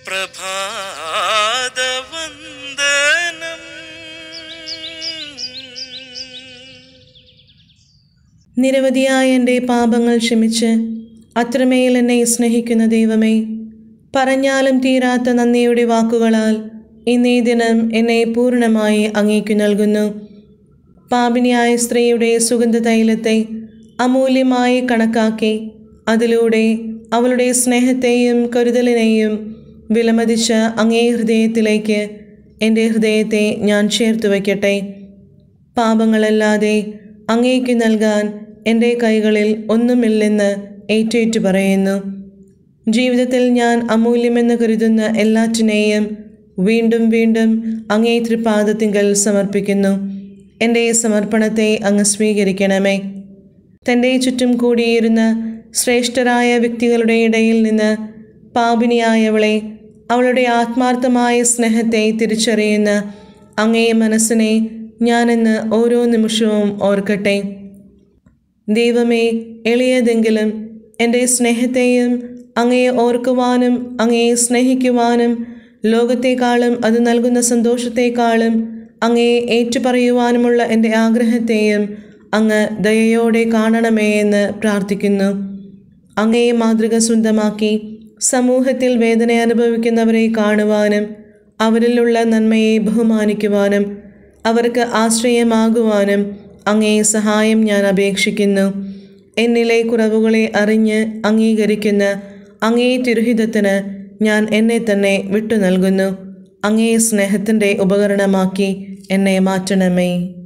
പ്രഭാതവന്ദനം നിരവധിയായ എൻ്റെ പാപങ്ങൾ ക്ഷമിച്ച് അത്രമേൽ എന്നെ സ്നേഹിക്കുന്ന ദൈവമേ പറഞ്ഞാലും തീരാത്ത നന്ദിയുടെ വാക്കുകളാൽ ഇന്നേ ദിനം എന്നെ പൂർണ്ണമായി അങ്ങേക്കു നൽകുന്നു പാപിനിയായ സ്ത്രീയുടെ സുഗന്ധ തൈലത്തെ അമൂല്യമായി കണക്കാക്കി അതിലൂടെ അവളുടെ സ്നേഹത്തെയും കരുതലിനെയും വിലമതിച്ച് അങ്ങേ ഹൃദയത്തിലേക്ക് എൻ്റെ ഹൃദയത്തെ ഞാൻ ചേർത്ത് വയ്ക്കട്ടെ പാപങ്ങളല്ലാതെ അങ്ങേക്ക് നൽകാൻ എൻ്റെ കൈകളിൽ ഒന്നുമില്ലെന്ന് ഏറ്റേറ്റു പറയുന്നു ജീവിതത്തിൽ ഞാൻ അമൂല്യമെന്ന് കരുതുന്ന എല്ലാറ്റിനെയും വീണ്ടും വീണ്ടും അങ്ങേ തൃപാദത്തിങ്കൽ സമർപ്പിക്കുന്നു എൻ്റെ സമർപ്പണത്തെ അങ്ങ് സ്വീകരിക്കണമേ തൻ്റെ ചുറ്റും കൂടിയിരുന്ന ശ്രേഷ്ഠരായ വ്യക്തികളുടെ ഇടയിൽ നിന്ന് പാപിനിയായവളെ അവളുടെ ആത്മാർത്ഥമായ സ്നേഹത്തെ തിരിച്ചറിയുന്ന അങ്ങേ മനസ്സിനെ ഞാനെന്ന് ഓരോ നിമിഷവും ഓർക്കട്ടെ ദൈവമേ എളിയതെങ്കിലും എൻ്റെ സ്നേഹത്തെയും അങ്ങയെ ഓർക്കുവാനും അങ്ങയെ സ്നേഹിക്കുവാനും ലോകത്തെക്കാളും അത് നൽകുന്ന സന്തോഷത്തെക്കാളും അങ്ങയെ ഏറ്റുപറയുവാനുമുള്ള എൻ്റെ ആഗ്രഹത്തെയും അങ്ങ് ദയയോടെ കാണണമേ എന്ന് പ്രാർത്ഥിക്കുന്നു അങ്ങയെ മാതൃക സ്വന്തമാക്കി സമൂഹത്തിൽ വേദന അനുഭവിക്കുന്നവരെ കാണുവാനും അവരിലുള്ള നന്മയെ ബഹുമാനിക്കുവാനും അവർക്ക് ആശ്രയമാകുവാനും അങ്ങേ സഹായം ഞാൻ അപേക്ഷിക്കുന്നു എന്നിലെ കുറവുകളെ അറിഞ്ഞ് അംഗീകരിക്കുന്ന അങ്ങേ തിരുഹിതത്തിന് ഞാൻ എന്നെ തന്നെ വിട്ടു നൽകുന്നു അങ്ങേ സ്നേഹത്തിൻ്റെ ഉപകരണമാക്കി എന്നെ മാറ്റണമേ